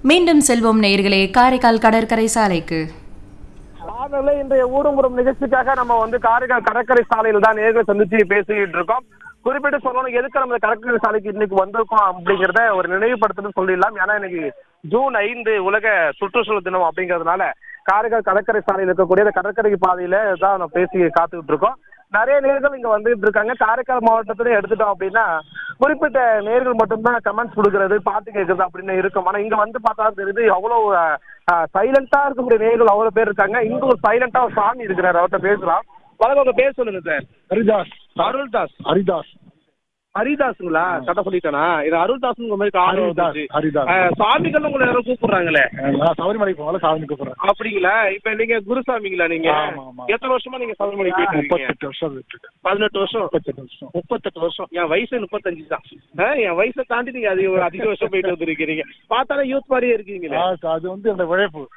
மீண்டும் செல்வோம் நேயர்களே காரைக்கால் கடற்கரை சாலைக்கு அதனால இன்றைய ஊடுமுறும் நிகழ்ச்சிக்காக நம்ம வந்து காரைக்கால் கடற்கரை சாலையில் தான் நேர்களை சந்திச்சு பேசிக்கிட்டு இருக்கோம் குறிப்பிட்டு சொல்லணும் எதுக்கு நம்ம இந்த கடற்கரை சாலைக்கு இன்னைக்கு வந்திருக்கோம் அப்படிங்கறத ஒரு நினைவுபடுத்தணும் சொல்லிடலாம் ஏன்னா இன்னைக்கு ஜூன் ஐந்து உலக சுற்றுச்சூழல் தினம் அப்படிங்கறதுனால காரைக்கால் கடற்கரை சாலையில் இருக்கக்கூடிய இந்த கடற்கரை பாதையில தான் நம்ம பேசி காத்துக்கிட்டு இருக்கோம் நிறைய நேர்கள் இங்க வந்துட்டு இருக்காங்க காரைக்கால் மாவட்டத்துல எடுத்துட்டோம் அப்படின்னா குறிப்பிட்ட நேர்கள் மட்டும்தான் கமெண்ட்ஸ் கொடுக்கறது பாட்டு கேட்கறது அப்படின்னு இருக்கும் ஆனா இங்க வந்து பார்த்தா தெரியுது அவ்வளவு சைலண்டா இருக்கக்கூடிய நேர்கள் அவ்வளவு பேர் இருக்காங்க இங்க ஒரு சைலண்டா ஒரு சாமி இருக்கிறாரு அவர்கிட்ட பேசலாம் வணக்கம் உங்க பேர் சொல்லுங்க சார் ஹரிதாஸ் அருள்தாஸ் ஹரிதாஸ் ஹரிதாஸுங்களா கட்ட சொல்லிட்டானா இது அருள்தாஸ்ங்க மாதிரி காரணம் ஹரிதாஸ் வந்துச்சு. ஹரிதாஸ் ஆ, சாமிகள் உங்களை யாரும் கூப்பிடுறாங்களே நான் சபரிமலைக்கு போகல சாமி கூப்பிடுறேன் அப்படிங்களா இப்ப நீங்க குருசாமிங்களா நீங்க ஆமா, ஆமா. எத்தனை வருஷமா நீங்க சபரிமலை போயிட்டு இருக்கீங்க முப்பத்தெட்டு வருஷம் விட்டுருக்கேன் பதினெட்டு வருஷம் முப்பத்தெட்டு வருஷம் முப்பத்தெட்டு வருஷம் என் வயசு முப்பத்தஞ்சு தான் ஆ, என் வயசை தாண்டி நீங்க அதிக அதிக வருஷம் போயிட்டு வந்திருக்கீங்க பார்த்தாலே யூத் மாதிரியே இருக்கீங்களே ஆ, அது வந்து அந்த உழைப்பு